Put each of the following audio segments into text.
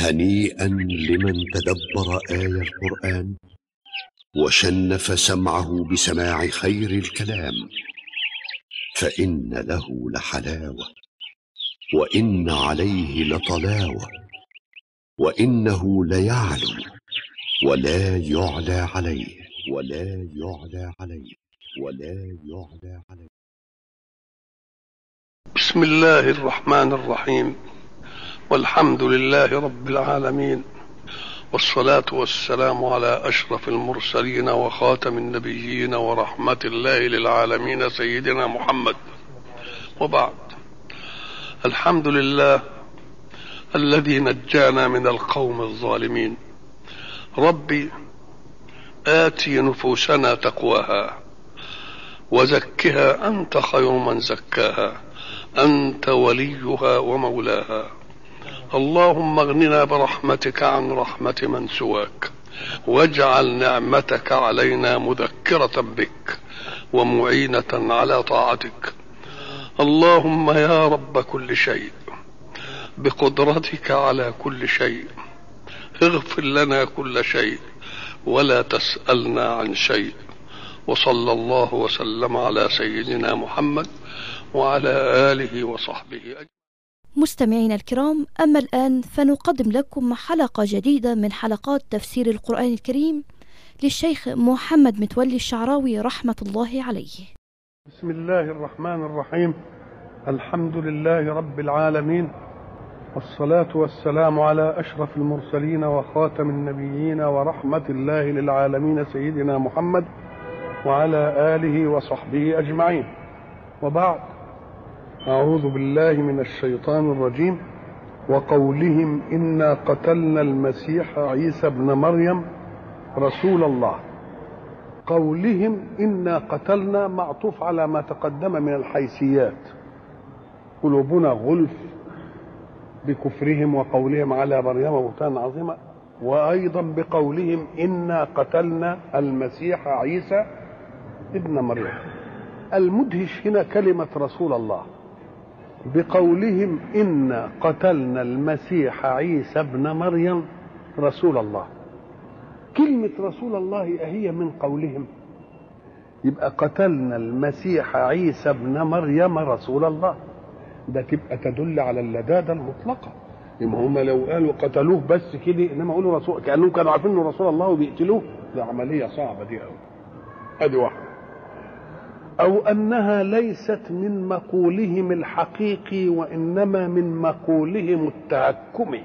هنيئا لمن تدبر آي القرآن وشنف سمعه بسماع خير الكلام فإن له لحلاوة وإن عليه لطلاوة وإنه ليعلو ولا يعلى عليه ولا يعلى عليه ولا يعلى عليه بسم الله الرحمن الرحيم والحمد لله رب العالمين والصلاة والسلام على أشرف المرسلين وخاتم النبيين ورحمة الله للعالمين سيدنا محمد وبعد الحمد لله الذي نجانا من القوم الظالمين ربي آتي نفوسنا تقواها وزكها أنت خير من زكاها أنت وليها ومولاها اللهم اغننا برحمتك عن رحمة من سواك واجعل نعمتك علينا مذكرة بك ومعينة على طاعتك اللهم يا رب كل شيء بقدرتك على كل شيء اغفر لنا كل شيء ولا تسألنا عن شيء وصلى الله وسلم على سيدنا محمد وعلى آله وصحبه أجمعين مستمعينا الكرام أما الآن فنقدم لكم حلقة جديدة من حلقات تفسير القرآن الكريم للشيخ محمد متولي الشعراوي رحمة الله عليه بسم الله الرحمن الرحيم الحمد لله رب العالمين والصلاة والسلام على أشرف المرسلين وخاتم النبيين ورحمة الله للعالمين سيدنا محمد وعلى آله وصحبه أجمعين وبعد أعوذ بالله من الشيطان الرجيم وقولهم إنا قتلنا المسيح عيسى ابن مريم رسول الله قولهم إنا قتلنا معطوف على ما تقدم من الحيثيات قلوبنا غلف بكفرهم وقولهم على مريم بهتانا عظيما وأيضا بقولهم إنا قتلنا المسيح عيسى ابن مريم المدهش هنا كلمة رسول الله بقولهم إنا قتلنا المسيح عيسى ابن مريم رسول الله كلمة رسول الله هي من قولهم يبقى قتلنا المسيح عيسى ابن مريم رسول الله ده تبقى تدل على اللدادة المطلقة إما هم لو قالوا قتلوه بس كده إنما قالوا رسول كأنهم كانوا عارفين إنه رسول الله وبيقتلوه ده عملية صعبة دي أوي أدي واحدة أو أنها ليست من مقولهم الحقيقي وإنما من مقولهم التهكمي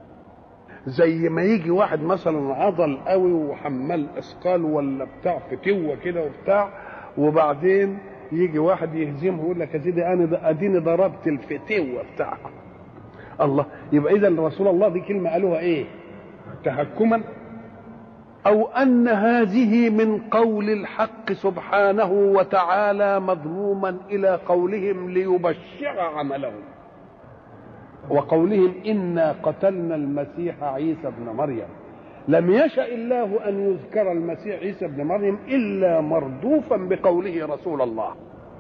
زي ما يجي واحد مثلا عضل قوي وحمال اثقال ولا بتاع فتوه كده وبتاع وبعدين يجي واحد يهزمه يقول لك يا سيدي انا اديني ضربت الفتوه بتاعها الله يبقى اذا رسول الله دي كلمه قالوها ايه تهكما او ان هذه من قول الحق سبحانه وتعالى مضموما الى قولهم ليبشر عملهم وقولهم انا قتلنا المسيح عيسى ابن مريم لم يشا الله ان يذكر المسيح عيسى ابن مريم الا مردوفا بقوله رسول الله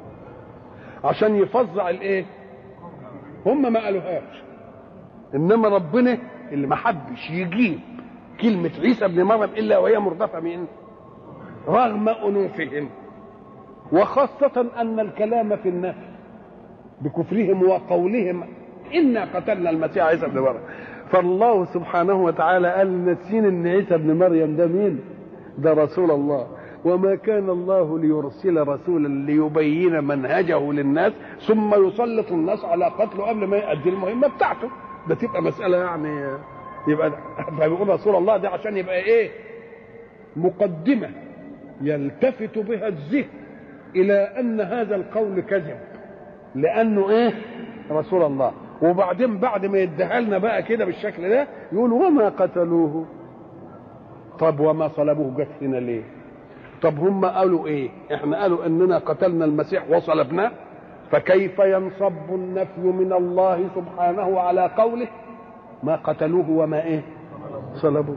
عشان يفظع الايه هم ما قالوهاش انما ربنا اللي ما حبش يجيب كلمة عيسى ابن مريم إلا وهي مردفة من رغم أنوفهم وخاصة أن الكلام في النفي بكفرهم وقولهم إنا قتلنا المسيح عيسى ابن مريم فالله سبحانه وتعالى قال نسين ان عيسى ابن مريم ده مين ده رسول الله وما كان الله ليرسل رسولا ليبين منهجه للناس ثم يسلط الناس على قتله قبل ما يؤدي المهمه بتاعته ده تبقى مساله يعني يبقى فبيقول رسول الله ده عشان يبقى ايه مقدمه يلتفت بها الذهن الى ان هذا القول كذب لانه ايه رسول الله وبعدين بعد ما يديها لنا بقى كده بالشكل ده يقول وما قتلوه طب وما صلبوه جت هنا ليه طب هم قالوا ايه احنا قالوا اننا قتلنا المسيح وصلبناه فكيف ينصب النفي من الله سبحانه على قوله ما قتلوه وما ايه صلبوه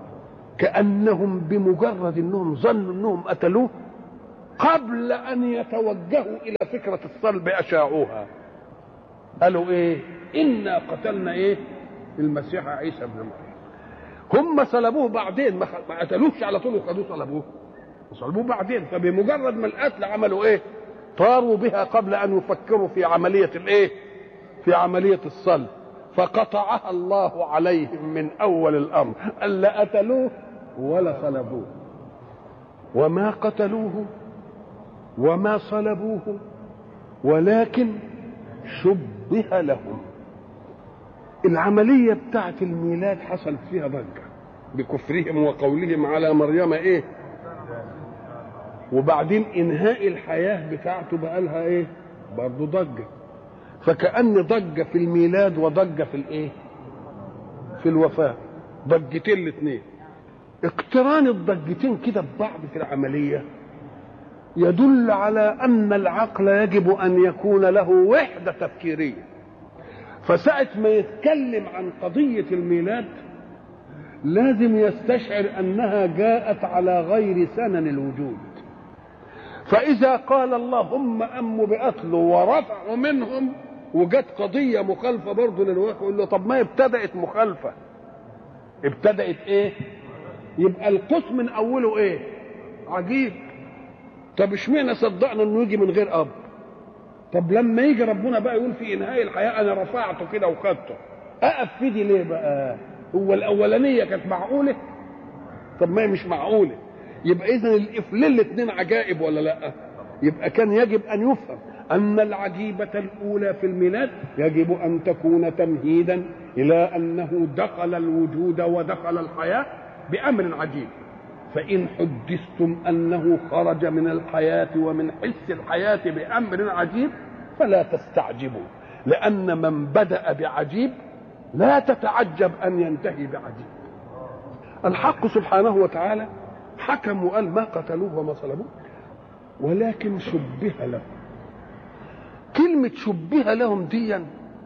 كانهم بمجرد انهم ظنوا انهم قتلوه قبل ان يتوجهوا الى فكره الصلب اشاعوها قالوا ايه انا قتلنا ايه المسيح عيسى ابن مريم هم صلبوه بعدين ما خ- ما قتلوش على طول وخدوه صلبوه صلبوه بعدين فبمجرد ما القتل عملوا ايه طاروا بها قبل ان يفكروا في عمليه الايه في عمليه الصلب فقطعها الله عليهم من اول الامر الا قتلوه ولا صلبوه وما قتلوه وما صلبوه ولكن شبه لهم العملية بتاعت الميلاد حصلت فيها ضجة بكفرهم وقولهم على مريم ايه وبعدين انهاء الحياة بتاعته بقى لها ايه برضه ضجة فكأن ضجة في الميلاد وضجة في الايه في الوفاة ضجتين الاثنين اقتران الضجتين كده ببعض في العملية يدل على أن العقل يجب أن يكون له وحدة تفكيرية فساعة ما يتكلم عن قضية الميلاد لازم يستشعر أنها جاءت على غير سنن الوجود فإذا قال اللهم أم بقتله ورفعوا منهم وجت قضية مخالفة برضه للواقع يقول له طب ما ابتدأت مخالفة ابتدأت ايه يبقى القوس من أوله ايه عجيب طب اشمعنى صدقنا انه يجي من غير اب طب لما يجي ربنا بقى يقول في انهاء الحياه انا رفعته كده وخدته اقف في دي ليه بقى هو الاولانيه كانت معقوله طب ما هي مش معقوله يبقى اذا الافلين الاثنين عجائب ولا لا يبقى كان يجب ان يفهم ان العجيبه الاولى في الميلاد يجب ان تكون تمهيدا الى انه دخل الوجود ودخل الحياه بامر عجيب فإن حدثتم أنه خرج من الحياة ومن حس الحياة بأمر عجيب فلا تستعجبوا لأن من بدأ بعجيب لا تتعجب أن ينتهي بعجيب الحق سبحانه وتعالى حكم وقال ما قتلوه وما صلبوه ولكن شبه لهم كلمة شبه لهم دي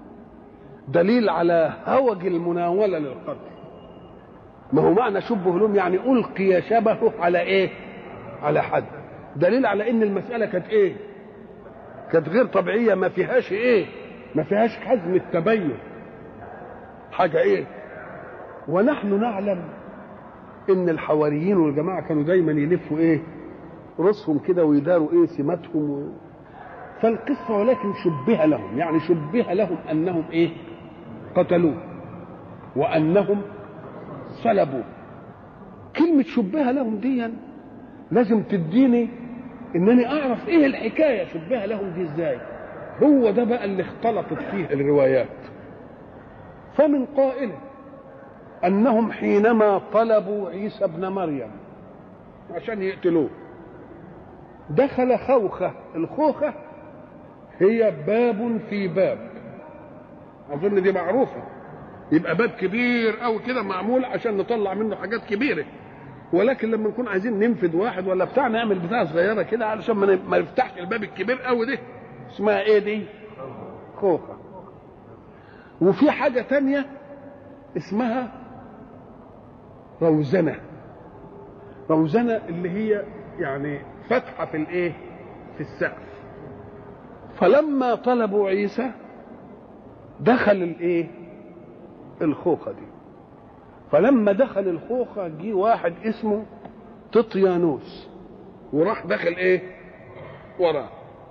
دليل على هوج المناولة للقتل ما هو معنى شبه لهم يعني ألقي شبهه على إيه؟ على حد دليل على إن المسألة كانت إيه؟ كانت غير طبيعية ما فيهاش إيه؟ ما فيهاش حزم التبين حاجة إيه؟ ونحن نعلم إن الحواريين والجماعة كانوا دايما يلفوا إيه؟ رؤوسهم كده ويداروا إيه سماتهم و... فالقصة ولكن شبه لهم يعني شبه لهم أنهم إيه؟ قتلوه وأنهم صلبوا كلمة شبه لهم دي لازم تديني انني اعرف ايه الحكاية شبه لهم دي ازاي هو ده بقى اللي اختلطت فيه الروايات فمن قائل انهم حينما طلبوا عيسى ابن مريم عشان يقتلوه دخل خوخة الخوخة هي باب في باب اظن دي معروفه يبقى باب كبير قوي كده معمول عشان نطلع منه حاجات كبيره ولكن لما نكون عايزين ننفذ واحد ولا بتاع نعمل بتاعه صغيره كده علشان ما ما نفتحش الباب الكبير قوي ده اسمها ايه دي خوخه وفي حاجه تانية اسمها روزنه روزنه اللي هي يعني فتحه في الايه في السقف فلما طلبوا عيسى دخل الايه الخوخة دي فلما دخل الخوخة جه واحد اسمه تطيانوس وراح دخل ايه وراه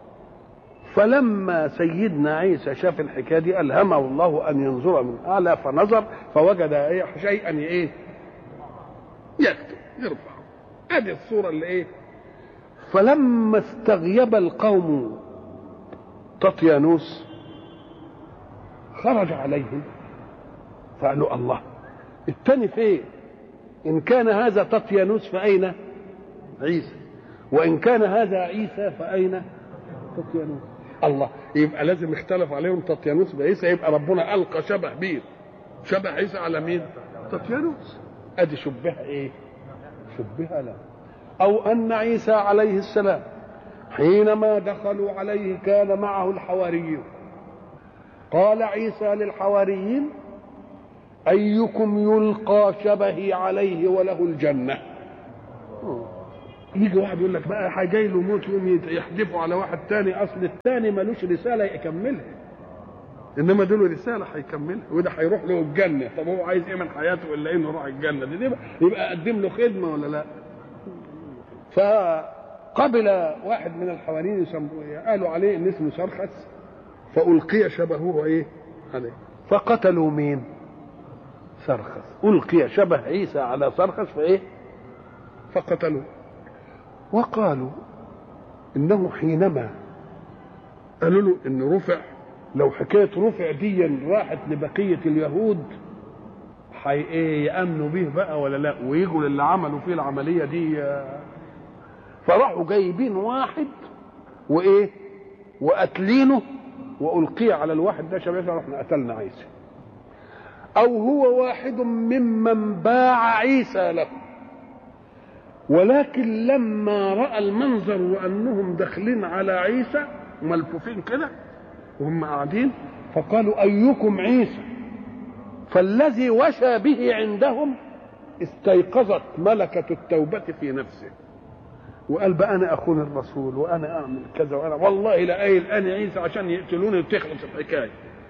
فلما سيدنا عيسى شاف الحكايه دي الهمه الله ان ينظر من اعلى فنظر فوجد ايه شيئا ايه يكتب يرفع ادي الصوره اللي ايه فلما استغيب القوم تطيانوس خرج عليهم فقالوا الله الثاني فين ان كان هذا تطيانوس فاين عيسى وان كان هذا عيسى فاين تطيانوس الله يبقى لازم اختلف عليهم تطيانوس بعيسى يبقى ربنا القى شبه مين شبه عيسى على مين تطيانوس ادي شبه ايه شبه له او ان عيسى عليه السلام حينما دخلوا عليه كان معه الحواريون قال عيسى للحواريين أيكم يلقى شبهي عليه وله الجنة يجي واحد يقول لك بقى جاي له موت يقوم يحدفوا على واحد تاني اصل التاني ملوش رساله يكملها انما دول رساله هيكملها وده هيروح له الجنه طب هو عايز ايه من حياته الا انه يروح الجنه دي, دي يبقى قدم له خدمه ولا لا فقبل واحد من الحواريين يسموه قالوا عليه ان اسمه سرخس فالقي شبهه ايه عليه فقتلوا مين سرخس القي شبه عيسى على سرخس فايه فقتلوه وقالوا انه حينما قالوا له ان رفع لو حكايه رفع دي راحت لبقيه اليهود حي ايه يامنوا به بقى ولا لا ويجوا للي عملوا فيه العمليه دي فراحوا جايبين واحد وايه وقاتلينه والقي على الواحد ده شباب رحنا قتلنا عيسى او هو واحد ممن باع عيسى له ولكن لما راى المنظر وانهم داخلين على عيسى ملفوفين كده وهم قاعدين فقالوا ايكم عيسى فالذي وشى به عندهم استيقظت ملكة التوبة في نفسه وقال بقى انا اخون الرسول وانا اعمل كذا وانا والله لا قايل انا عيسى عشان يقتلوني وتخلص الحكايه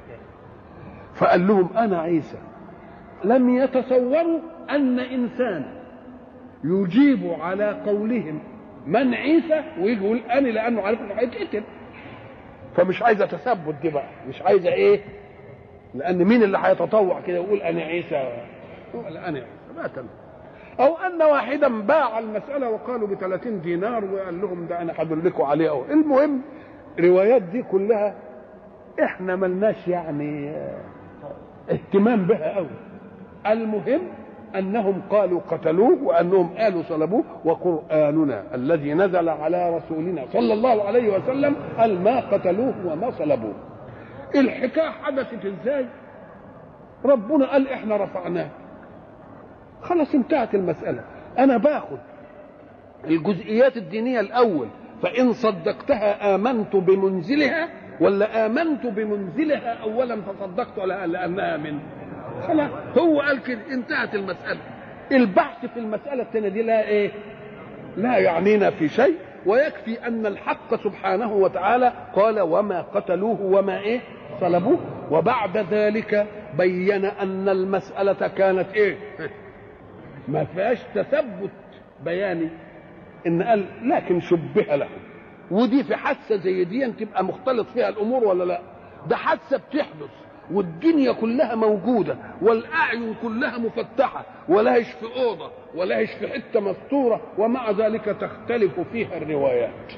فقال لهم انا عيسى لم يتصوروا ان انسانا يجيب على قولهم من عيسى ويجي يقول انا لانه عارف انه هيتقتل فمش عايزه تثبت دي بقى مش عايزه ايه لان مين اللي هيتطوع كده ويقول انا عيسى ولا انا عيسى ما تم او ان واحدا باع المساله وقالوا ب 30 دينار وقال لهم ده انا هدلكوا عليه أو. المهم الروايات دي كلها احنا ملناش يعني اهتمام بها قوي المهم انهم قالوا قتلوه وانهم قالوا صلبوه وقراننا الذي نزل على رسولنا صلى الله عليه وسلم قال ما قتلوه وما صلبوه الحكايه حدثت ازاي ربنا قال احنا رفعناه خلاص انتهت المساله انا باخد الجزئيات الدينيه الاول فان صدقتها امنت بمنزلها ولا امنت بمنزلها اولا فصدقت لانها من خلاص هو قال كده انتهت المساله البحث في المساله الثانيه دي لا ايه لا يعنينا في شيء ويكفي ان الحق سبحانه وتعالى قال وما قتلوه وما ايه صلبوه وبعد ذلك بين ان المساله كانت ايه ما فيهاش تثبت بياني ان قال لكن شبه له ودي في حادثه زي دي تبقى مختلط فيها الامور ولا لا ده حادثه بتحدث والدنيا كلها موجوده والاعين كلها مفتحه ولاهش في اوضه ولاهش في حته مستوره ومع ذلك تختلف فيها الروايات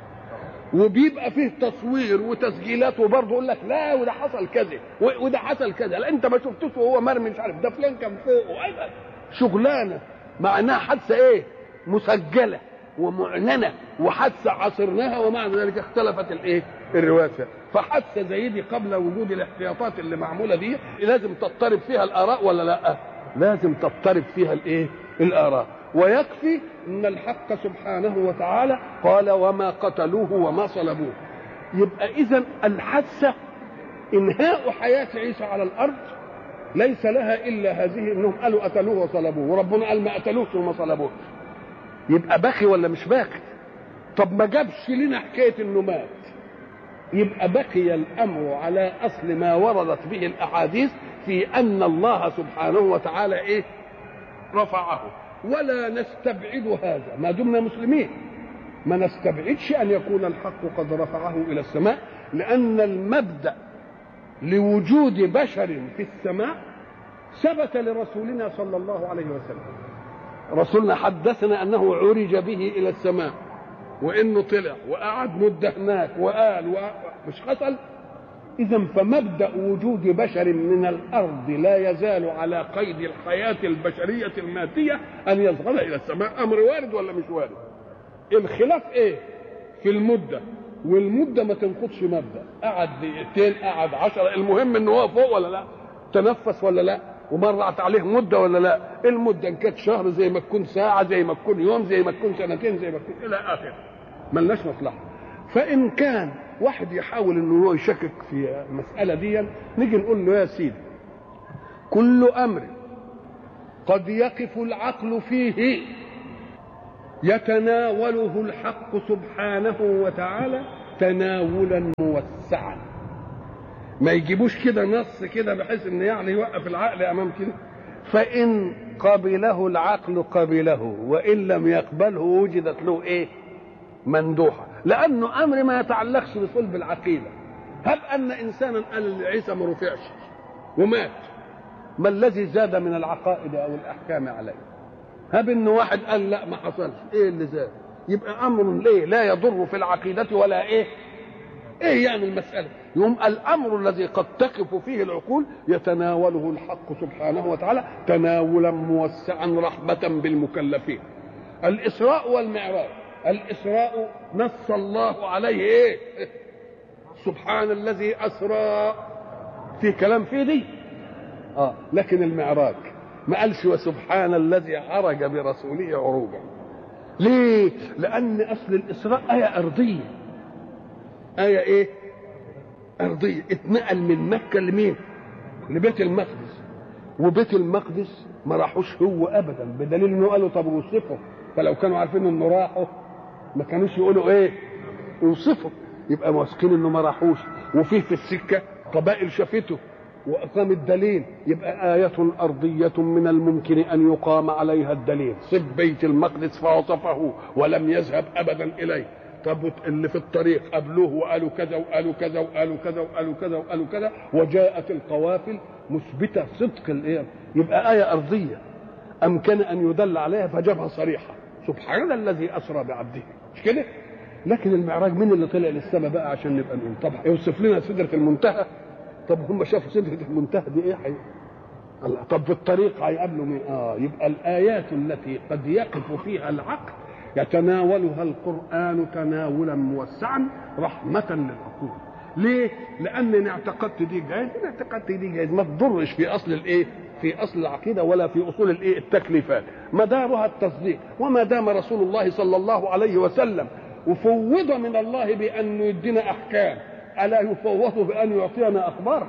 وبيبقى فيه تصوير وتسجيلات وبرضه يقول لك لا وده حصل كذا وده حصل كذا لا انت ما شفتوش وهو مرمي مش عارف ده فلان كان فوق شغلانه مع انها حادثه ايه مسجله ومعلنه وحادثه عاصرناها ومع ذلك اختلفت الايه الروايات فحادثه زي دي قبل وجود الاحتياطات اللي معموله دي لازم تضطرب فيها الاراء ولا لا لازم تضطرب فيها الايه الاراء ويكفي ان الحق سبحانه وتعالى قال وما قتلوه وما صلبوه يبقى اذا الحادثه انهاء حياه عيسى على الارض ليس لها الا هذه انهم قالوا قتلوه وصلبوه وربنا قال ما قتلوش وما صلبوش يبقى باقي ولا مش باقي طب ما جابش لنا حكايه انه مات يبقى بقي الامر على اصل ما وردت به الاحاديث في ان الله سبحانه وتعالى ايه رفعه ولا نستبعد هذا ما دمنا مسلمين ما نستبعدش ان يكون الحق قد رفعه الى السماء لان المبدا لوجود بشر في السماء ثبت لرسولنا صلى الله عليه وسلم رسولنا حدثنا انه عرج به الى السماء وانه طلع وقعد مده هناك وقال و... مش حصل اذا فمبدا وجود بشر من الارض لا يزال على قيد الحياه البشريه الماديه ان يصعد الى السماء امر وارد ولا مش وارد الخلاف ايه في المده والمده ما تنقضش مبدا قعد دقيقتين قعد عشرة المهم انه هو فوق ولا لا تنفس ولا لا ومرت عليه مده ولا لا المده ان كانت شهر زي ما تكون ساعه زي ما تكون يوم زي ما تكون سنتين زي ما تكون الى اخره ملناش مصلحه فان كان واحد يحاول انه هو يشكك في المساله دي نيجي نقول له يا سيدي كل امر قد يقف العقل فيه يتناوله الحق سبحانه وتعالى تناولا موسعا ما يجيبوش كده نص كده بحيث ان يعني يوقف العقل امام كده فان قبله العقل قبله وان لم يقبله وجدت له ايه مندوحه لانه امر ما يتعلقش بصلب العقيده هب ان انسانا قال عيسى ما رفعش ومات ما الذي زاد من العقائد او الاحكام عليه هب ان واحد قال لا ما حصلش ايه اللي زاد يبقى امر ليه لا يضر في العقيده ولا ايه ايه يعني المساله يوم الامر الذي قد تقف فيه العقول يتناوله الحق سبحانه وتعالى تناولا موسعا رحمه بالمكلفين الاسراء والمعراج الاسراء نص الله عليه ايه سبحان الذي اسرى في كلام في دي اه لكن المعراج ما قالش وسبحان الذي عرج برسوله عروجا ليه لان اصل الاسراء ايه ارضيه ايه ايه ارضيه اتنقل من مكه لمين لبيت المقدس وبيت المقدس ما راحوش هو ابدا بدليل انه قالوا طب وصفه فلو كانوا عارفين انه راحوا ما كانوش يقولوا ايه يوصفوا يبقى واثقين انه ما راحوش وفيه في السكه قبائل شافته واقام الدليل يبقى آية أرضية من الممكن أن يقام عليها الدليل صف بيت المقدس فوصفه ولم يذهب أبدا إليه طب اللي في الطريق قابلوه وقالوا كذا وقالوا كذا وقالوا كذا وقالوا كذا وقالوا كذا وجاءت القوافل مثبتة صدق الإيه يبقى آية أرضية أمكن أن يدل عليها فجابها صريحة سبحان الذي أسرى بعبده مش كده؟ لكن المعراج مين اللي طلع للسماء بقى عشان نبقى نقول طب يوصف لنا سدرة المنتهى طب هم شافوا سدرة المنتهى دي ايه حي... الله طب في الطريق هيقابلوا مين؟ اه يبقى الآيات التي قد يقف فيها العقل يتناولها القرآن تناولا موسعا رحمة للعقول. ليه؟ لأن إن اعتقدت دي جايز إن اعتقدت دي جايز ما تضرش في أصل الإيه؟ في أصل العقيدة ولا في أصول الإيه؟ التكليفات. مدارها التصديق وما دام رسول الله صلى الله عليه وسلم وفوض من الله بأن يدينا أحكام ألا يفوض بأن يعطينا أخبار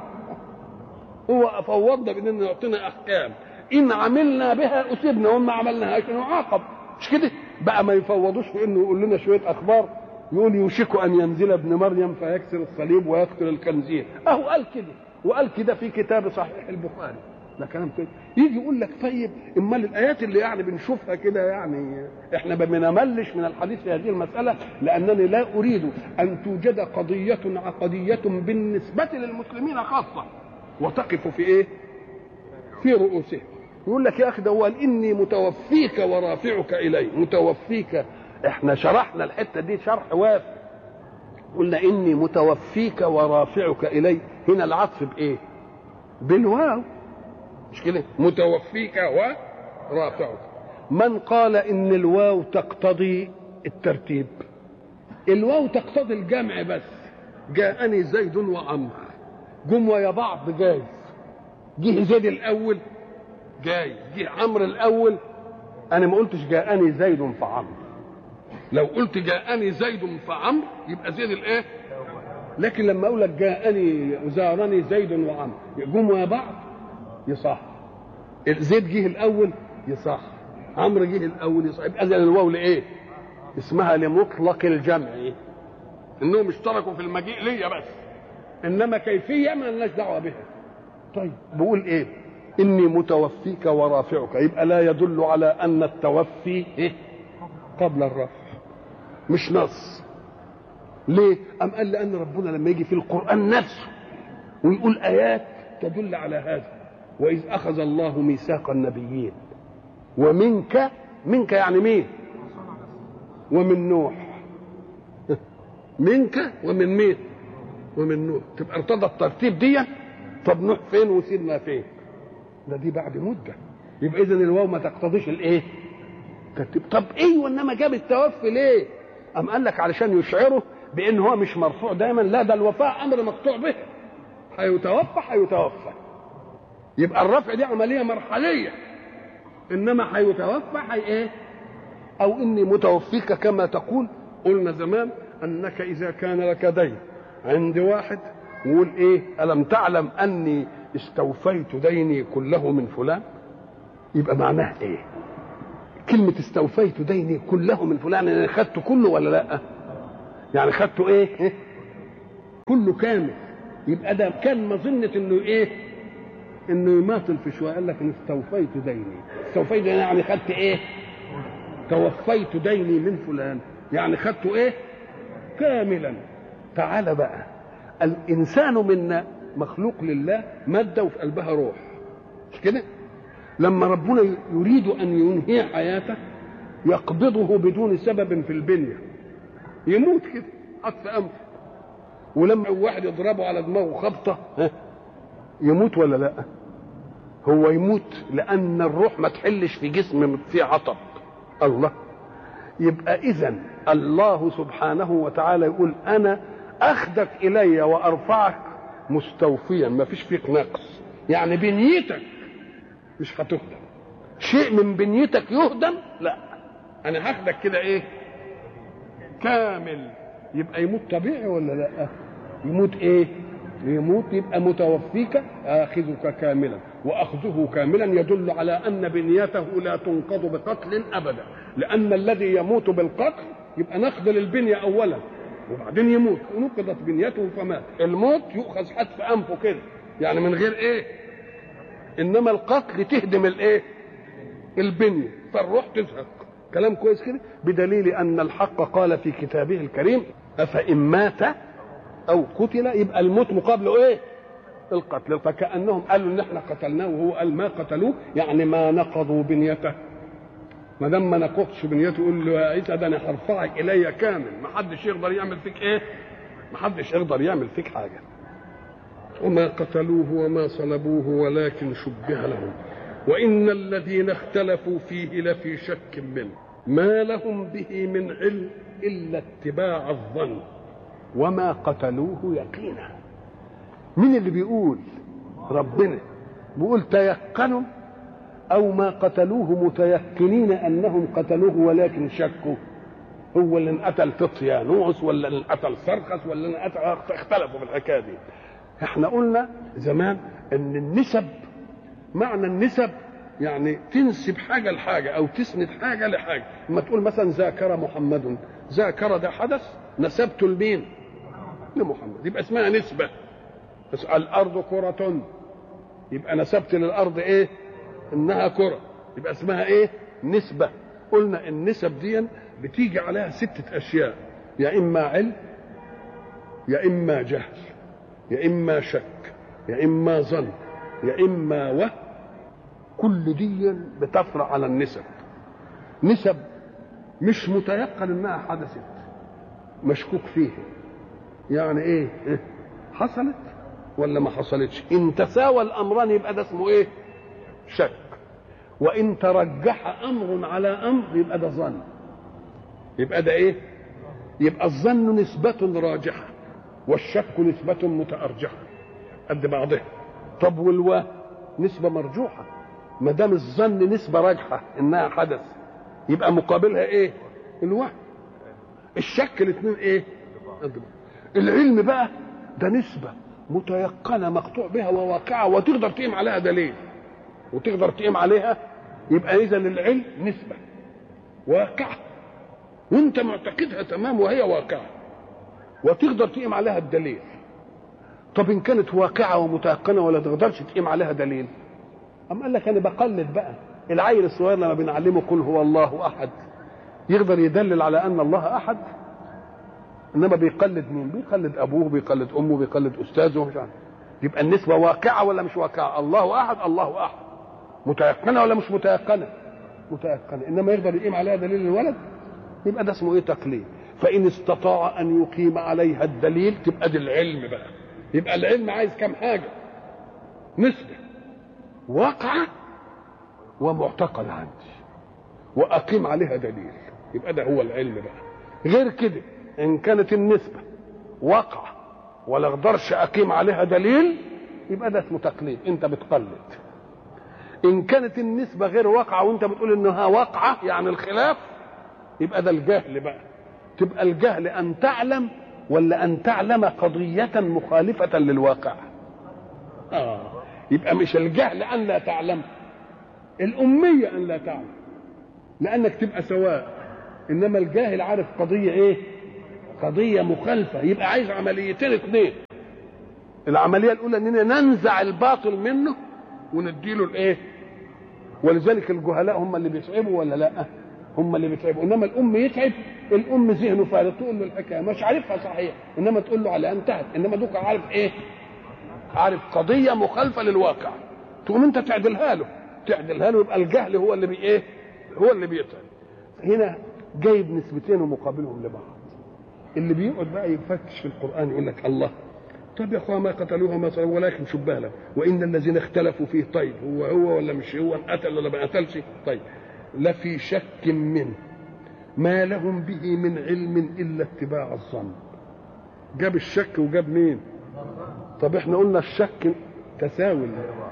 هو فوضنا بأن يعطينا أحكام إن عملنا بها أصبنا وما عملناهاش نعاقب مش كده بقى ما يفوضوش في انه يقول لنا شويه اخبار يقول يوشك ان ينزل ابن مريم فيكسر الصليب ويقتل الخنزير اهو قال كده وقال كده في كتاب صحيح البخاري ده كلام كده يجي يقول لك طيب امال الايات اللي يعني بنشوفها كده يعني احنا ما بنملش من الحديث في هذه المساله لانني لا اريد ان توجد قضيه عقديه بالنسبه للمسلمين خاصه وتقف في ايه؟ في رؤوسهم يقول لك يا اخي ده هو قال اني متوفيك ورافعك الي متوفيك احنا شرحنا الحته دي شرح وافي قلنا اني متوفيك ورافعك الي هنا العطف بايه بالواو مش كده متوفيك ورافعك من قال ان الواو تقتضي الترتيب الواو تقتضي الجمع بس جاءني زيد وعمرو جم ويا بعض جايز جه زيد الاول جاي جه عمرو الاول انا ما قلتش جاءني زيد فعمرو لو قلت جاءني زيد فعمرو يبقى زيد الايه لكن لما اقول لك جاءني زارني زيد وعمرو يقوموا يا بعض يصح زيد جه الاول يصح عمرو جه الاول يصح يبقى اذن الواو لايه اسمها لمطلق الجمع انهم اشتركوا في المجيء ليا بس انما كيفيه ما لناش دعوه بها طيب بقول ايه اني متوفيك ورافعك يبقى لا يدل على ان التوفي إيه؟ قبل الرفع مش نص ليه ام قال لان ربنا لما يجي في القران نفسه ويقول ايات تدل على هذا واذ اخذ الله ميثاق النبيين ومنك منك يعني مين ومن نوح منك ومن مين ومن نوح تبقى ارتضى الترتيب دي طب نوح فين وسيدنا فين ده دي بعد مده يبقى اذا الواو ما تقتضيش الايه ترتيب طب ايوه انما جاب التوفي ليه ام قال لك علشان يشعره بان هو مش مرفوع دايما لا ده الوفاء امر مقطوع به هيتوفى هيتوفى يبقى الرفع دي عمليه مرحليه انما هيتوفى هي ايه او اني متوفيك كما تقول قلنا زمان انك اذا كان لك دين عند واحد يقول ايه الم تعلم اني استوفيت ديني كله من فلان يبقى معناه ايه كلمة استوفيت ديني كله من فلان يعني خدته كله ولا لا يعني خدته ايه, إيه؟ كله كامل يبقى ده كان مظنة انه ايه انه يماطل في شويه قال لك ان استوفيت ديني استوفيت ديني يعني خدت ايه توفيت ديني من فلان يعني خدته ايه كاملا تعال بقى الانسان منا مخلوق لله ماده وفي قلبها روح مش كده لما ربنا يريد ان ينهي حياته يقبضه بدون سبب في البنيه يموت كده حط في انفه ولما واحد يضربه على دماغه خبطه ها، يموت ولا لا هو يموت لان الروح ما تحلش في جسم فيه عطب الله يبقى اذا الله سبحانه وتعالى يقول انا اخدك الي وارفعك مستوفيا ما فيش فيك نقص يعني بنيتك مش هتهدم شيء من بنيتك يهدم لا انا هاخدك كده ايه كامل يبقى يموت طبيعي ولا لا يموت ايه يموت يبقى متوفيك اخذك كاملا واخذه كاملا يدل على ان بنيته لا تنقض بقتل ابدا لان الذي يموت بالقتل يبقى نقض للبنيه اولا وبعدين يموت ونقضت بنيته فمات الموت يؤخذ حتف انفه كده يعني من غير ايه انما القتل تهدم الايه البنيه فالروح تزهق كلام كويس كده بدليل ان الحق قال في كتابه الكريم افان مات او قتل يبقى الموت مقابله ايه القتل فكانهم قالوا ان احنا قتلناه وهو قال ما قتلوه يعني ما نقضوا بنيته ما دام ما نقضش بنيته يقول له يا عيسى ده انا هرفعك الي كامل ما حدش يقدر يعمل فيك ايه ما حدش يقدر يعمل فيك حاجه وما قتلوه وما صلبوه ولكن شبه لهم وان الذين اختلفوا فيه لفي شك منه ما لهم به من علم الا اتباع الظن وما قتلوه يقينا مين اللي بيقول ربنا بيقول تيقنوا او ما قتلوه متيقنين انهم قتلوه ولكن شكوا هو اللي انقتل تطيانوس ولا اللي انقتل سرخس ولا اللي انقتل اختلفوا في الحكايه دي احنا قلنا زمان ان النسب معنى النسب يعني تنسب حاجة لحاجة أو تسند حاجة لحاجة لما تقول مثلا ذاكر محمد ذاكر ده حدث نسبته لمين؟ لمحمد يبقى اسمها نسبة بس الأرض كرة يبقى نسبت للأرض إيه؟ إنها كرة يبقى اسمها إيه؟ نسبة قلنا النسب دي بتيجي عليها ستة أشياء يا إما علم يا إما جهل يا إما شك يا إما ظن يا إما وهم كل دي بتفرع على النسب نسب مش متيقن انها حدثت مشكوك فيها يعني ايه إيه؟ حصلت ولا ما حصلتش ان تساوى الامران يبقى ده اسمه ايه شك وان ترجح امر على امر يبقى ده ظن يبقى ده ايه يبقى الظن نسبة راجحة والشك نسبة متأرجحة قد بعضها طب والوهم نسبة مرجوحة ما دام الظن نسبة راجحة انها حدث يبقى مقابلها ايه الوهم الشك الاثنين ايه العلم بقى ده نسبة متيقنة مقطوع بها وواقعة وتقدر تقيم عليها دليل وتقدر تقيم عليها يبقى اذا العلم نسبة واقعة وانت معتقدها تمام وهي واقعة وتقدر تقيم عليها الدليل طب ان كانت واقعة ومتيقنة ولا تقدرش تقيم عليها دليل أم قال لك أنا بقلد بقى العيل الصغير لما بنعلمه قل هو الله أحد يقدر يدلل على أن الله أحد إنما بيقلد مين؟ بيقلد أبوه بيقلد أمه بيقلد أستاذه مش عارف يبقى النسبة واقعة ولا مش واقعة؟ الله أحد الله أحد متيقنة ولا مش متيقنة؟ متيقنة إنما يقدر يقيم عليها دليل الولد يبقى ده اسمه إيه تقليد فإن استطاع أن يقيم عليها الدليل تبقى دي العلم بقى يبقى العلم عايز كم حاجة نسبة واقعة ومعتقد عندي وأقيم عليها دليل يبقى ده هو العلم بقى غير كده إن كانت النسبة واقعة ولا اقدرش أقيم عليها دليل يبقى ده اسمه تقليد أنت بتقلد إن كانت النسبة غير واقعة وأنت بتقول إنها واقعة يعني الخلاف يبقى ده الجهل بقى تبقى الجهل أن تعلم ولا أن تعلم قضية مخالفة للواقع آه يبقى مش الجهل ان لا تعلم الاميه ان لا تعلم لانك تبقى سواء انما الجاهل عارف قضيه ايه قضيه مخالفه يبقى عايز عمليتين اثنين العمليه الاولى اننا ننزع الباطل منه ونديله الايه ولذلك الجهلاء هم اللي بيتعبوا ولا لا هم اللي بيتعبوا انما الام يتعب الام ذهنه فارغ تقول له الحكايه مش عارفها صحيح انما تقول له على انتهت انما دوك عارف ايه عارف قضيه مخالفه للواقع تقوم انت تعدلها له تعدلها له يبقى الجهل هو اللي بي ايه هو اللي بيتعب هنا جايب نسبتين ومقابلهم لبعض اللي بيقعد بقى يفتش في القران يقول لك الله طب يا اخوان ما قتلوه ما صلوا ولكن شبه له وان الذين اختلفوا فيه طيب هو هو ولا مش هو قتل ولا ما قتلش طيب لفي شك منه ما لهم به من علم الا اتباع الظن جاب الشك وجاب مين طب احنا قلنا الشك تساوي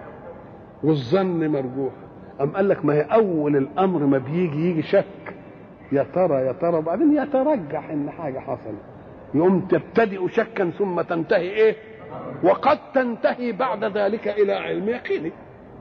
والظن مرجوح أم قال لك ما هي أول الأمر ما بيجي يجي شك يا ترى يا ترى وبعدين يترجح إن حاجة حصلت يقوم تبتدئ شكا ثم تنتهي إيه وقد تنتهي بعد ذلك إلى علم يقيني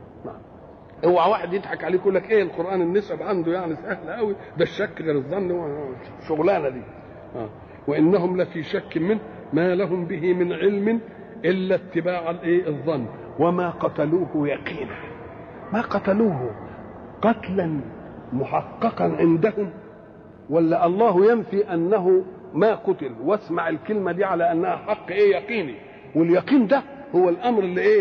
اوعى واحد يضحك عليك يقول لك ايه القران النسب عنده يعني سهله قوي ده الشك غير الظن شغلانه دي آه. وانهم لفي شك منه ما لهم به من علم الا اتباع الايه الظن وما قتلوه يقينا ما قتلوه قتلا محققا عندهم ولا الله ينفي انه ما قتل واسمع الكلمه دي على انها حق ايه يقيني واليقين ده هو الامر اللي ايه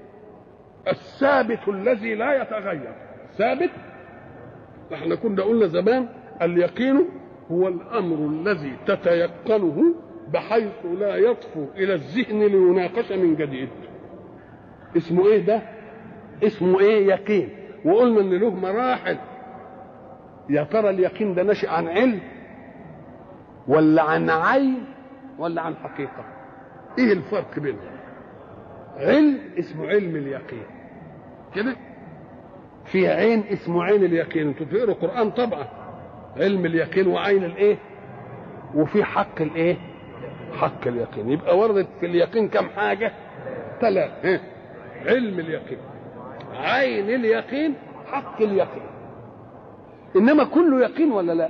الثابت الذي لا يتغير ثابت احنا كنا قلنا زمان اليقين هو الامر الذي تتيقنه بحيث لا يطفو الى الذهن ليناقش من جديد اسمه ايه ده اسمه ايه يقين وقلنا ان له مراحل يا ترى اليقين ده ناشئ عن علم ولا عن عين ولا عن حقيقه ايه الفرق بينهم علم اسمه علم اليقين كده في عين اسمه عين اليقين انتوا بتقروا قران طبعا علم اليقين وعين الايه وفي حق الايه حق اليقين يبقى وردت في اليقين كم حاجه ثلاث علم اليقين عين اليقين حق اليقين انما كله يقين ولا لا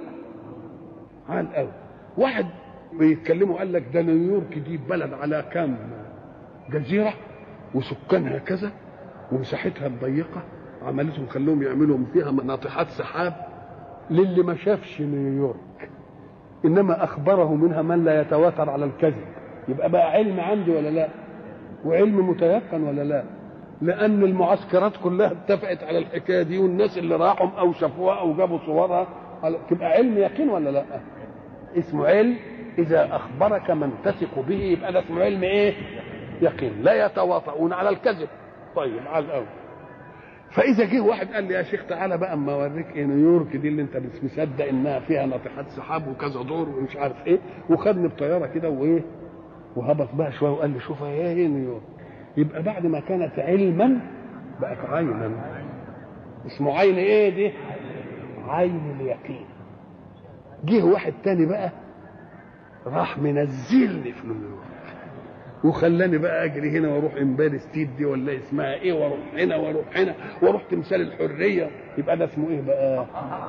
عن قوي واحد بيتكلموا قال لك ده نيويورك دي بلد على كام جزيره وسكانها كذا ومساحتها الضيقه عملتهم خلوهم يعملوا فيها ناطحات سحاب للي ما شافش نيويورك انما اخبره منها من لا يتواتر على الكذب يبقى بقى علم عندي ولا لا وعلم متيقن ولا لا لان المعسكرات كلها اتفقت على الحكايه دي والناس اللي راحوا او شافوها او جابوا صورها تبقى علم يقين ولا لا اسمه علم اذا اخبرك من تثق به يبقى ده اسمه علم ايه يقين لا يتواطؤون على الكذب طيب على الاول فاذا جه واحد قال لي يا شيخ تعالى بقى اما اوريك ايه نيويورك دي اللي انت مش مصدق انها فيها ناطحات سحاب وكذا دور ومش عارف ايه وخدني بطياره كده وايه وهبط بقى شويه وقال لي شوف ايه ايه نيويورك يبقى بعد ما كانت علما بقت عينا اسمه عين ايه دي عين اليقين جه واحد تاني بقى راح منزلني في نيويورك وخلاني بقى اجري هنا واروح امباري ستيت دي ولا اسمها ايه واروح هنا واروح هنا واروح تمثال الحريه يبقى ده اسمه ايه بقى؟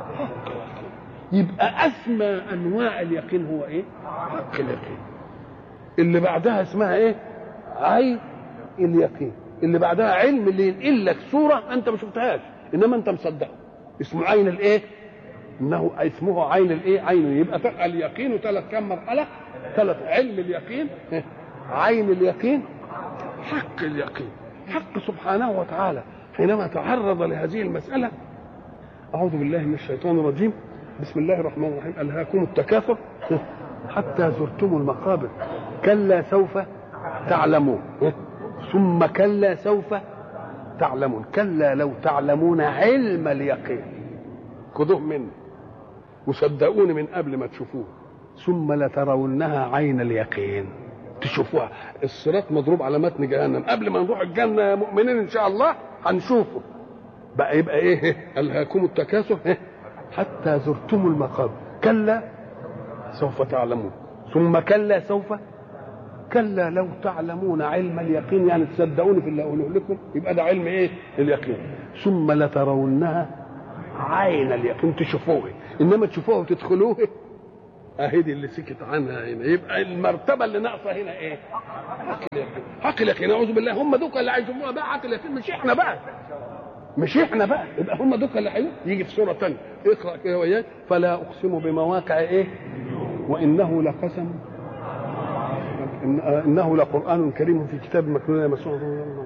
يبقى اسمى انواع اليقين هو ايه؟ حق اليقين اللي بعدها اسمها ايه؟ عين اليقين اللي بعدها علم اللي ينقل لك صوره انت ما شفتهاش انما انت مصدقه اسمه عين الايه؟ انه اسمه عين الايه؟ عين يبقى اليقين ثلاث كم مرحله؟ ثلاث علم اليقين عين اليقين حق اليقين حق سبحانه وتعالى حينما تعرض لهذه المسألة أعوذ بالله من الشيطان الرجيم بسم الله الرحمن الرحيم ألهاكم التكاثر حتى زرتم المقابر كلا سوف تعلمون ثم كلا سوف تعلمون كلا لو تعلمون علم اليقين خذوه مني وصدقوني من قبل ما تشوفوه ثم لترونها عين اليقين تشوفوها الصراط مضروب على متن جهنم قبل ما نروح الجنه يا مؤمنين ان شاء الله هنشوفه بقى يبقى ايه الهاكم التكاثر حتى زرتم المقابر كلا سوف تعلمون ثم كلا سوف كلا لو تعلمون علم اليقين يعني تصدقوني في اللي اقوله لكم يبقى ده علم ايه اليقين ثم لترونها عين اليقين تشوفوه انما تشوفوه وتدخلوه اهي دي اللي سكت عنها هنا يبقى المرتبه اللي ناقصه هنا ايه حق اليقين حق اليقين اعوذ بالله هم دوك اللي هيشوفوها بقى حق اليقين مش احنا بقى مش احنا بقى يبقى هم دوك اللي هيقول يجي في سوره ثانيه اقرا كده وياك فلا اقسم بمواقع ايه وانه لقسم إن انه لقران كريم في كتاب مكنون يمسوه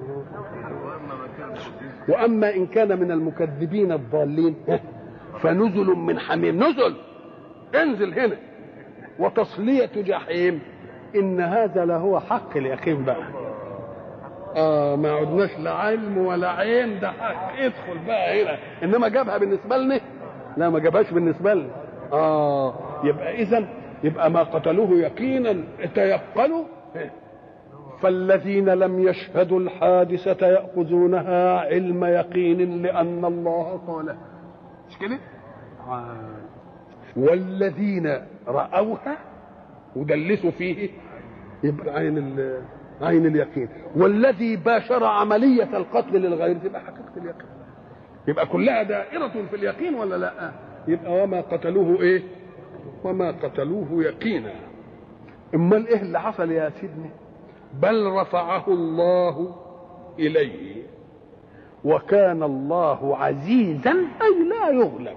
واما ان كان من المكذبين الضالين فنزل من حميم نزل انزل هنا وتصلية جحيم إن هذا لهو حق اليقين بقى آه ما عدناش لا علم ولا عين ده حق ادخل بقى هنا إنما جابها بالنسبة لنا لا ما جابهاش بالنسبة لنا آه يبقى إذا يبقى ما قتلوه يقينا تيقنوا فالذين لم يشهدوا الحادثة يأخذونها علم يقين لأن الله قاله مش كده؟ آه. والذين رأوها ودلسوا فيه يبقى عين ال- عين اليقين والذي باشر عملية القتل للغير تبقى حقيقة اليقين يبقى كلها دائرة في اليقين ولا لا يبقى وما قتلوه ايه وما قتلوه يقينا امال ايه اللي حصل يا سيدنا بل رفعه الله اليه وكان الله عزيزا اي لا يغلب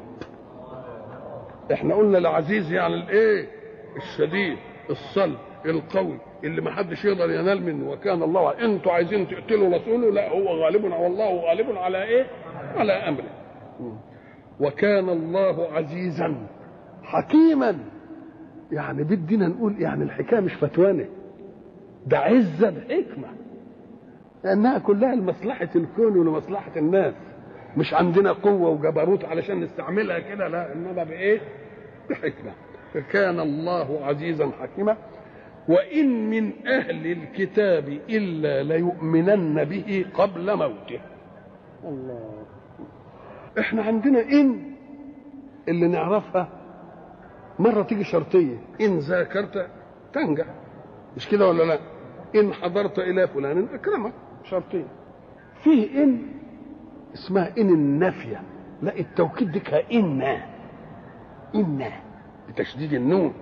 احنا قلنا العزيز يعني الايه الشديد الصلب القوي اللي ما حدش يقدر ينال منه وكان الله انتوا عايزين تقتلوا رسوله لا هو غالب والله غالب على ايه على امره وكان الله عزيزا حكيما يعني بدنا نقول يعني الحكايه مش فتوانه ده عزه بحكمه لانها كلها لمصلحه الكون ولمصلحه الناس مش عندنا قوه وجبروت علشان نستعملها كده لا انما بايه بحكمه كان الله عزيزا حكيما وان من اهل الكتاب الا ليؤمنن به قبل موته الله احنا عندنا ان اللي نعرفها مره تيجي شرطيه ان ذاكرت تنجح مش كده ولا لا ان حضرت الى فلان اكرمك شرطيه فيه ان اسمها ان النافيه لا التوكيد ديكها ان ان بتشديد النون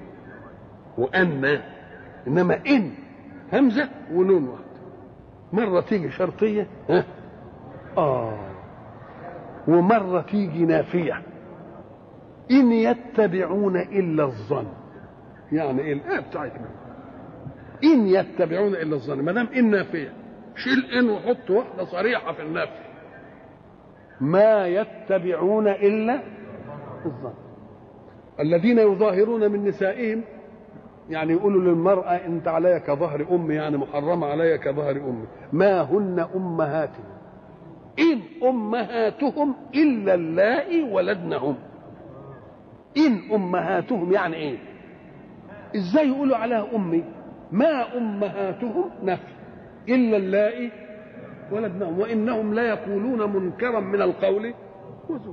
وان انما ان همزه ونون واحده مره تيجي شرطيه ها اه ومره تيجي نافيه ان يتبعون الا الظن يعني ايه الايه بتاعتنا ان يتبعون الا الظن ما دام ان نافيه شيل ان وحط واحده صريحه في النفي ما يتبعون الا الظن الذين يظاهرون من نسائهم يعني يقولوا للمرأة أنت علي كظهر أمي يعني محرمة علي كظهر أمي ما هن أمهاتهم إن أمهاتهم إلا اللائي ولدنهم إن أمهاتهم يعني إيه إزاي يقولوا عليها أمي ما أمهاتهم نفي إلا اللائي ولدنهم وإنهم لا يقولون منكرا من القول وزورا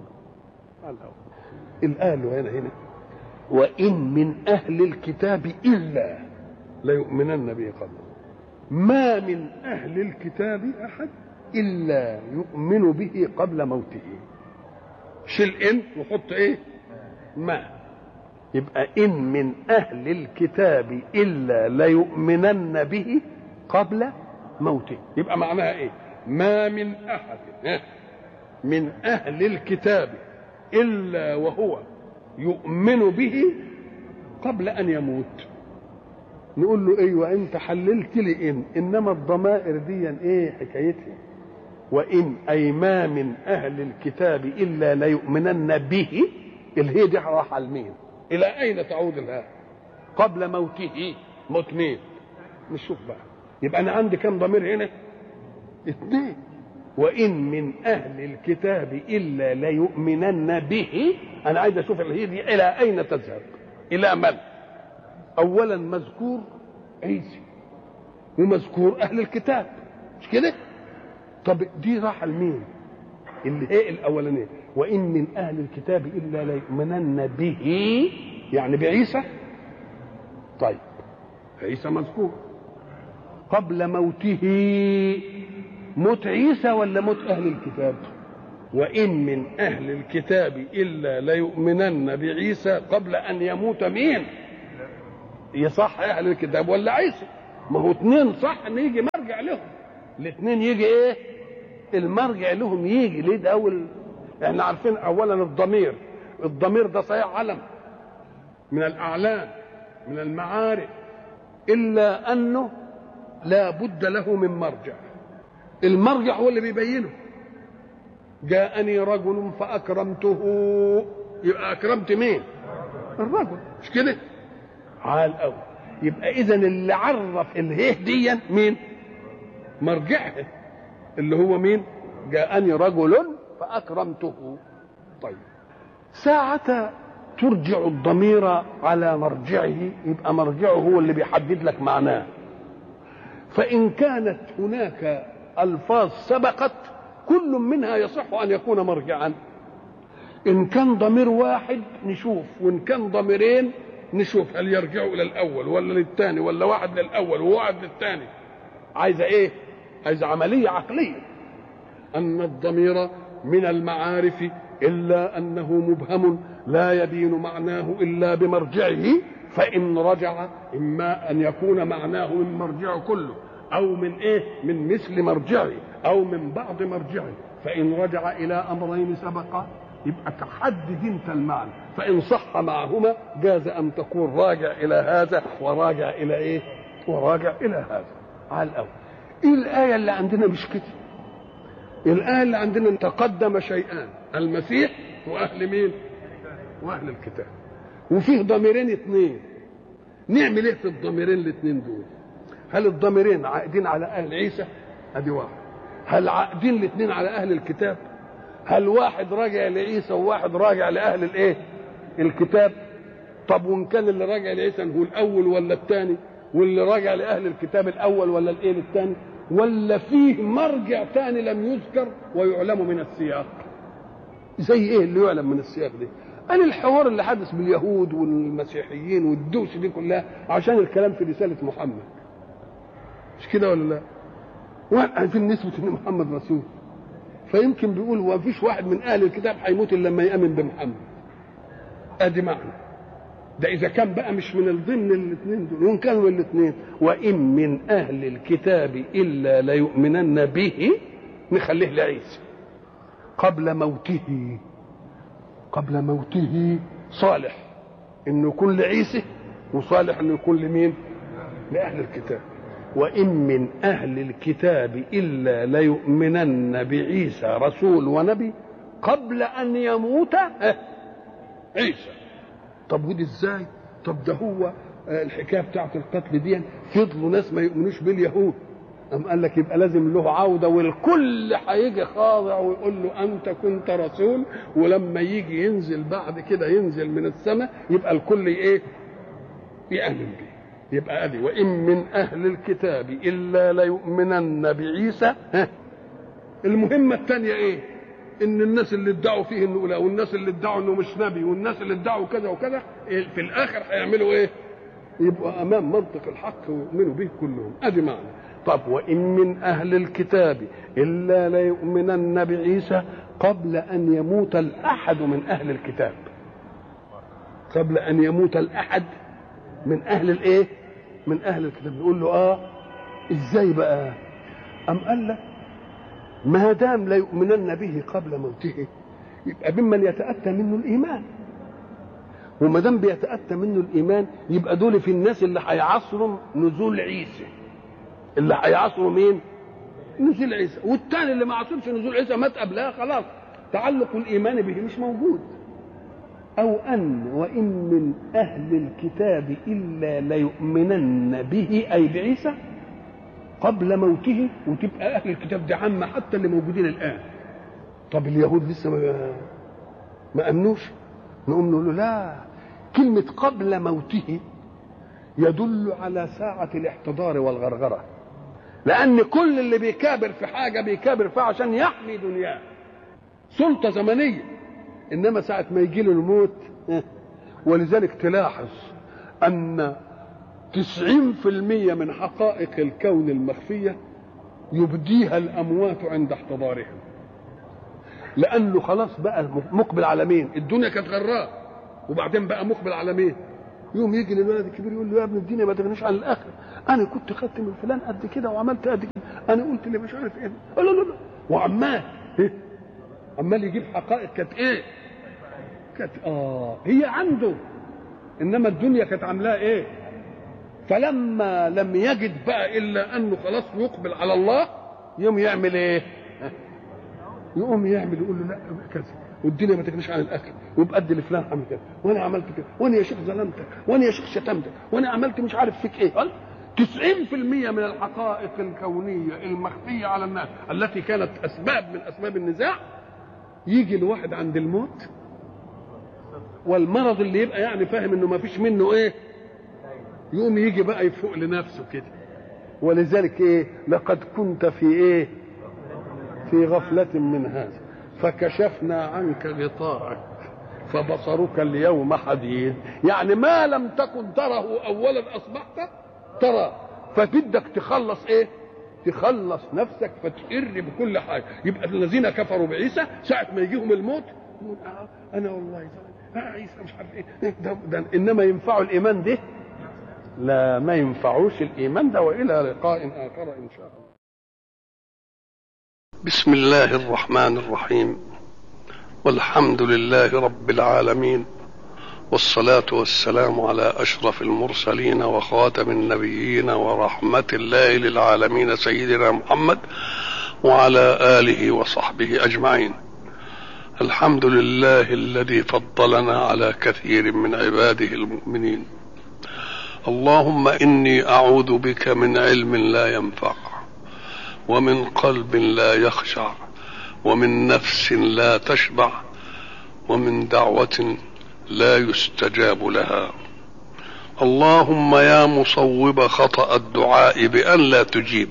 الآن هنا هنا وإن من أهل الكتاب إلا ليؤمنن به قبله ما من أهل الكتاب أحد إلا يؤمن به قبل موته شيل إن وحط إيه ما يبقى إن من أهل الكتاب إلا ليؤمنن به قبل موته يبقى معناها إيه ما من أحد من أهل الكتاب إلا وهو يؤمن به قبل أن يموت نقول له ايوه انت حللت لي ان انما الضمائر دي ايه حكايتها وان اي ما من اهل الكتاب الا ليؤمنن به الهي دي راح لمين الى اين تعود الها قبل موته موت مين نشوف بقى يبقى انا عندي كم ضمير هنا اثنين وان من اهل الكتاب الا ليؤمنن به انا عايز اشوف الهي دي الى اين تذهب الى من اولا مذكور عيسى ومذكور اهل الكتاب مش كده طب دي راح لمين اللي هي الاولانيه وان من اهل الكتاب الا ليؤمنن به يعني بعيسى طيب عيسى مذكور قبل موته موت عيسى ولا موت اهل الكتاب وان من اهل الكتاب الا ليؤمنن بعيسى قبل ان يموت مين يصح اهل الكتاب ولا عيسى ما هو اتنين صح ان يجي مرجع لهم الاثنين يجي ايه المرجع لهم يجي ليه ده اول احنا عارفين اولا الضمير الضمير ده صحيح علم من الاعلام من المعارف الا انه لا بد له من مرجع المرجع هو اللي بيبينه جاءني رجل فاكرمته يبقى اكرمت مين الرجل مش كده عال قوي يبقى اذا اللي عرف الهيه ديا مين مرجعها اللي هو مين جاءني رجل فاكرمته طيب ساعة ترجع الضمير على مرجعه يبقى مرجعه هو اللي بيحدد لك معناه فإن كانت هناك ألفاظ سبقت كل منها يصح أن يكون مرجعا إن كان ضمير واحد نشوف وإن كان ضميرين نشوف هل يرجعوا إلى الأول ولا للثاني ولا واحد للأول وواحد للثاني عايزة إيه؟ عايزة عملية عقلية أن الضمير من المعارف إلا أنه مبهم لا يبين معناه إلا بمرجعه فإن رجع إما أن يكون معناه من مرجعه كله أو من إيه من مثل مرجعه أو من بعض مرجعه فإن رجع إلى أمرين سبقا يبقى تحدد انت المعنى فإن صح معهما جاز أن تكون راجع إلى هذا وراجع إلى إيه وراجع إلى هذا على الأول إيه الآية اللي عندنا مش كده الآية اللي عندنا تقدم شيئان المسيح وأهل مين وأهل الكتاب وفيه ضميرين اثنين نعمل ايه في الضميرين الاثنين دول هل الضميرين عائدين على اهل عيسى ادي واحد هل عائدين الاثنين على اهل الكتاب هل واحد راجع لعيسى وواحد راجع لاهل الايه الكتاب طب وان كان اللي راجع لعيسى هو الاول ولا الثاني واللي راجع لاهل الكتاب الاول ولا الايه الثاني ولا فيه مرجع ثاني لم يذكر ويعلم من السياق زي ايه اللي يعلم من السياق ده قال الحوار اللي حدث باليهود والمسيحيين والدوس دي كلها عشان الكلام في رسالة محمد مش كده ولا لا عايزين نثبت ان محمد رسول فيمكن بيقول هو مفيش واحد من اهل الكتاب هيموت الا لما يامن بمحمد ادي معنى ده اذا كان بقى مش من ضمن الاثنين دول وان كانوا الاثنين وان من اهل الكتاب الا ليؤمنن به نخليه لعيسى قبل موته قبل موته صالح انه يكون لعيسى وصالح انه يكون لمين لاهل الكتاب وان من اهل الكتاب الا ليؤمنن بعيسى رسول ونبي قبل ان يموت عيسى طب ودي ازاي طب ده هو الحكايه بتاعت القتل دي فضلوا ناس ما يؤمنوش باليهود أم قال لك يبقى لازم له عودة والكل هيجي خاضع ويقول له أنت كنت رسول ولما يجي ينزل بعد كده ينزل من السماء يبقى الكل إيه؟ يأمن به يبقى أدي وإن من أهل الكتاب إلا ليؤمنن بعيسى ها المهمة الثانية إيه؟ إن الناس اللي ادعوا فيه إنه لا والناس اللي ادعوا إنه مش نبي والناس اللي ادعوا كذا وكذا في الآخر هيعملوا إيه؟ يبقى أمام منطق الحق ويؤمنوا به كلهم أدي معنى طب وإن من أهل الكتاب إلا ليؤمنن بعيسى قبل أن يموت الأحد من أهل الكتاب قبل أن يموت الأحد من أهل الإيه؟ من أهل الكتاب يقول له آه إزاي بقى؟ أم قال لك ما دام لا يؤمنن به قبل موته يبقى ممن يتأتى منه الإيمان وما دام بيتأتى منه الإيمان يبقى دول في الناس اللي هيعصروا نزول عيسى اللي هيعصروا مين؟ نزول عيسى والثاني اللي ما عصرش نزول عيسى مات قبلها خلاص تعلق الايمان به مش موجود او ان وان من اهل الكتاب الا ليؤمنن به اي بعيسى قبل موته وتبقى اهل الكتاب دي عامه حتى اللي موجودين الان طب اليهود لسه ما ما امنوش نقوم نقول له لا كلمه قبل موته يدل على ساعه الاحتضار والغرغره لان كل اللي بيكابر في حاجه بيكابر فيها عشان يحمي دنياه سلطه زمنيه انما ساعه ما يجي له الموت ولذلك تلاحظ ان تسعين في المية من حقائق الكون المخفية يبديها الأموات عند احتضارهم لأنه خلاص بقى مقبل على مين الدنيا كانت غراء وبعدين بقى مقبل على مين يوم يجي للولد الكبير يقول له يا ابن الدنيا ما تغنيش عن الاخر انا كنت خدت من فلان قد كده وعملت قد كده انا قلت اللي مش عارف ايه لا لا لا وعمال إيه؟ عمال يجيب حقائق كانت ايه كانت اه هي عنده انما الدنيا كانت عاملاه ايه فلما لم يجد بقى الا انه خلاص يقبل على الله يوم يعمل ايه يقوم يعمل يقول له لا كذا والدنيا ما تغنيش عن الاكل ويبقى قد لفلان عمل كده وانا عملت كده وانا يا شيخ ظلمتك وانا يا شيخ شتمتك وانا عملت مش عارف فيك ايه قال 90% من الحقائق الكونيه المخفيه على الناس التي كانت اسباب من اسباب النزاع يجي الواحد عند الموت والمرض اللي يبقى يعني فاهم انه ما فيش منه ايه يقوم يجي بقى يفوق لنفسه كده ولذلك ايه لقد كنت في ايه في غفلة من هذا فكشفنا عنك غطاءك فبصرك اليوم حديد يعني ما لم تكن تره اولا اصبحت ترى فبدك تخلص ايه تخلص نفسك فتقر بكل حاجه يبقى الذين كفروا بعيسى ساعه ما يجيهم الموت يقول آه انا والله آه عيسى مش عارف ايه ده, ده انما ينفعوا الايمان ده لا ما ينفعوش الايمان ده والى لقاء اخر ان شاء الله بسم الله الرحمن الرحيم والحمد لله رب العالمين والصلاة والسلام على أشرف المرسلين وخاتم النبيين ورحمة الله للعالمين سيدنا محمد وعلى آله وصحبه أجمعين الحمد لله الذي فضلنا على كثير من عباده المؤمنين اللهم إني أعوذ بك من علم لا ينفع ومن قلب لا يخشع ومن نفس لا تشبع ومن دعوة لا يستجاب لها اللهم يا مصوب خطأ الدعاء بأن لا تجيب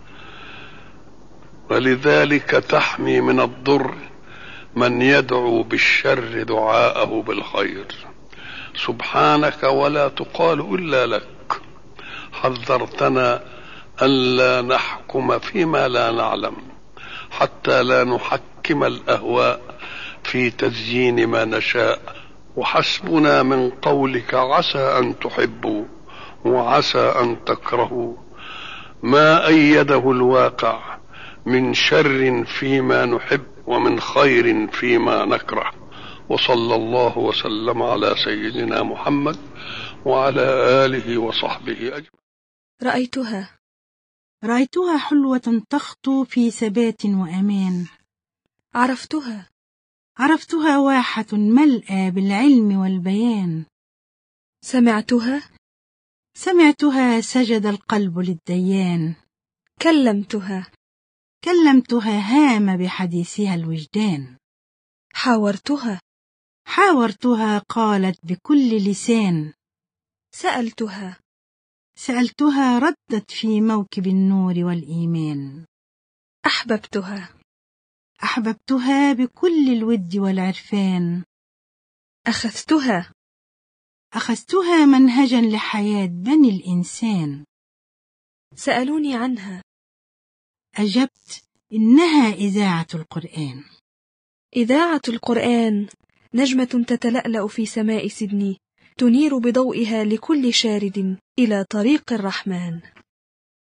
ولذلك تحمي من الضر من يدعو بالشر دعاءه بالخير سبحانك ولا تقال إلا لك حذرتنا ألا نحكم فيما لا نعلم حتى لا نحكم الأهواء في تزيين ما نشاء وحسبنا من قولك عسى أن تحبوا وعسى أن تكرهوا ما أيده الواقع من شر فيما نحب ومن خير فيما نكره وصلى الله وسلم على سيدنا محمد وعلى آله وصحبه أجمعين رأيتها رأيتها حلوة تخطو في ثبات وأمان عرفتها عرفتها واحة ملأى بالعلم والبيان سمعتها سمعتها سجد القلب للديان كلمتها كلمتها هام بحديثها الوجدان حاورتها حاورتها قالت بكل لسان سألتها سألتها ردت في موكب النور والإيمان أحببتها أحببتها بكل الود والعرفان أخذتها أخذتها منهجا لحياة بني الإنسان سألوني عنها أجبت إنها إذاعة القرآن إذاعة القرآن نجمة تتلألأ في سماء سيدني تنير بضوئها لكل شارد إلى طريق الرحمن